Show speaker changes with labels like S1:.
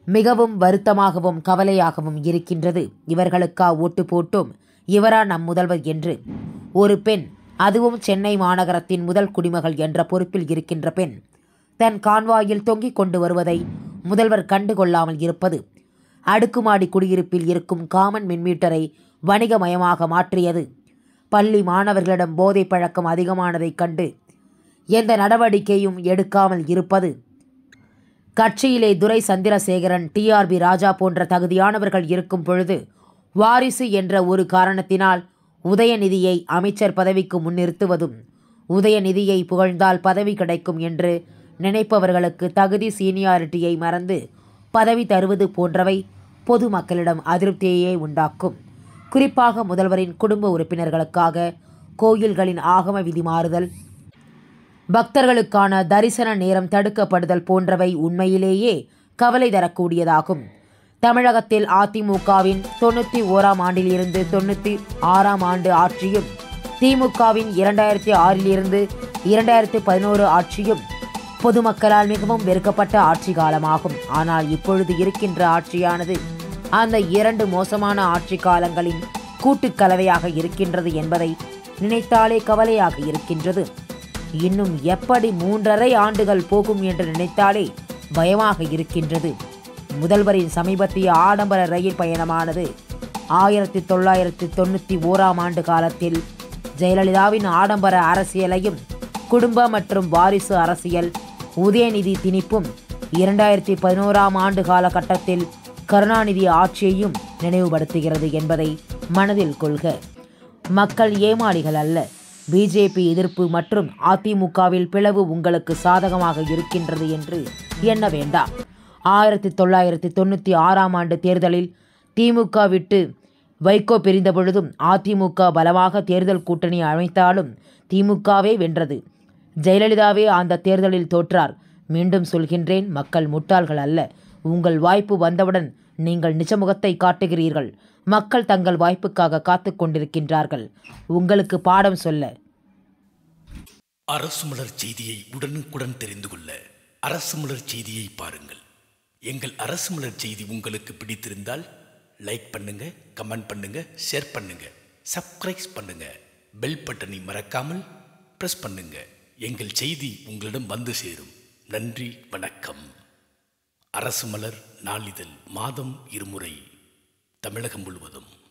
S1: மிகவும் வருத்தமாகவும் கவலையாகவும் இருக்கின்றது இவர்களுக்கா ஓட்டு போட்டோம் இவரா நம் முதல்வர் என்று ஒரு பெண் அதுவும் சென்னை மாநகரத்தின் முதல் குடிமகள் என்ற பொறுப்பில் இருக்கின்ற பெண் தன் கான்வாயில் தொங்கிக் கொண்டு வருவதை முதல்வர் கண்டுகொள்ளாமல் இருப்பது அடுக்குமாடி குடியிருப்பில் இருக்கும் காமன் மின்மீட்டரை வணிகமயமாக மாற்றியது பள்ளி மாணவர்களிடம் போதை பழக்கம் அதிகமானதைக் கண்டு எந்த நடவடிக்கையும் எடுக்காமல் இருப்பது கட்சியிலே துரை சந்திரசேகரன் டிஆர்பி ராஜா போன்ற தகுதியானவர்கள் இருக்கும் பொழுது வாரிசு என்ற ஒரு காரணத்தினால் உதயநிதியை அமைச்சர் பதவிக்கு முன்னிறுத்துவதும் உதயநிதியை புகழ்ந்தால் பதவி கிடைக்கும் என்று நினைப்பவர்களுக்கு தகுதி சீனியாரிட்டியை மறந்து பதவி தருவது போன்றவை பொதுமக்களிடம் அதிருப்தியையே உண்டாக்கும் குறிப்பாக முதல்வரின் குடும்ப உறுப்பினர்களுக்காக கோயில்களின் ஆகம விதி மாறுதல் பக்தர்களுக்கான தரிசன நேரம் தடுக்கப்படுதல் போன்றவை உண்மையிலேயே கவலை தரக்கூடியதாகும் தமிழகத்தில் அதிமுகவின் தொண்ணூற்றி ஓராம் ஆண்டிலிருந்து தொண்ணூற்றி ஆறாம் ஆண்டு ஆட்சியும் திமுகவின் இரண்டாயிரத்தி ஆறிலிருந்து இரண்டாயிரத்தி பதினோரு ஆட்சியும் பொதுமக்களால் மிகவும் வெறுக்கப்பட்ட ஆட்சி காலமாகும் ஆனால் இப்பொழுது இருக்கின்ற ஆட்சியானது அந்த இரண்டு மோசமான ஆட்சி காலங்களின் கூட்டுக்கலவையாக இருக்கின்றது என்பதை நினைத்தாலே கவலையாக இருக்கின்றது இன்னும் எப்படி மூன்றரை ஆண்டுகள் போகும் என்று நினைத்தாலே பயமாக இருக்கின்றது முதல்வரின் சமீபத்திய ஆடம்பர ரயில் பயணமானது ஆயிரத்தி தொள்ளாயிரத்தி தொண்ணூற்றி ஓராம் ஆண்டு காலத்தில் ஜெயலலிதாவின் ஆடம்பர அரசியலையும் குடும்ப மற்றும் வாரிசு அரசியல் உதயநிதி திணிப்பும் இரண்டாயிரத்தி பதினோராம் ஆண்டு காலகட்டத்தில் கருணாநிதி ஆட்சியையும் நினைவுபடுத்துகிறது என்பதை மனதில் கொள்க மக்கள் ஏமாளிகள் அல்ல பிஜேபி எதிர்ப்பு மற்றும் அதிமுகவில் பிளவு உங்களுக்கு சாதகமாக இருக்கின்றது என்று எண்ண வேண்டாம் ஆயிரத்தி தொள்ளாயிரத்தி தொண்ணூற்றி ஆறாம் ஆண்டு தேர்தலில் திமுக விட்டு வைகோ பிரிந்த பொழுதும் அதிமுக பலமாக தேர்தல் கூட்டணி அமைத்தாலும் திமுகவே வென்றது ஜெயலலிதாவே அந்த தேர்தலில் தோற்றார் மீண்டும் சொல்கின்றேன் மக்கள் முட்டாள்கள் அல்ல உங்கள் வாய்ப்பு வந்தவுடன் நீங்கள் நிஜமுகத்தை காட்டுகிறீர்கள் மக்கள் தங்கள் வாய்ப்புக்காக காத்து கொண்டிருக்கின்றார்கள் உங்களுக்கு பாடம் சொல்ல
S2: அரசு மலர் செய்தியை உடனுக்குடன் தெரிந்து கொள்ள அரசு மலர் செய்தியை பாருங்கள் எங்கள் அரசு மலர் செய்தி உங்களுக்கு பிடித்திருந்தால் லைக் பண்ணுங்க கமெண்ட் பண்ணுங்க ஷேர் பண்ணுங்க சப்ஸ்கிரைப் பண்ணுங்க பெல் பட்டனை மறக்காமல் பிரஸ் பண்ணுங்க எங்கள் செய்தி உங்களிடம் வந்து சேரும் நன்றி வணக்கம் அரசு மலர் நாளிதழ் மாதம் இருமுறை தமிழகம் முழுவதும்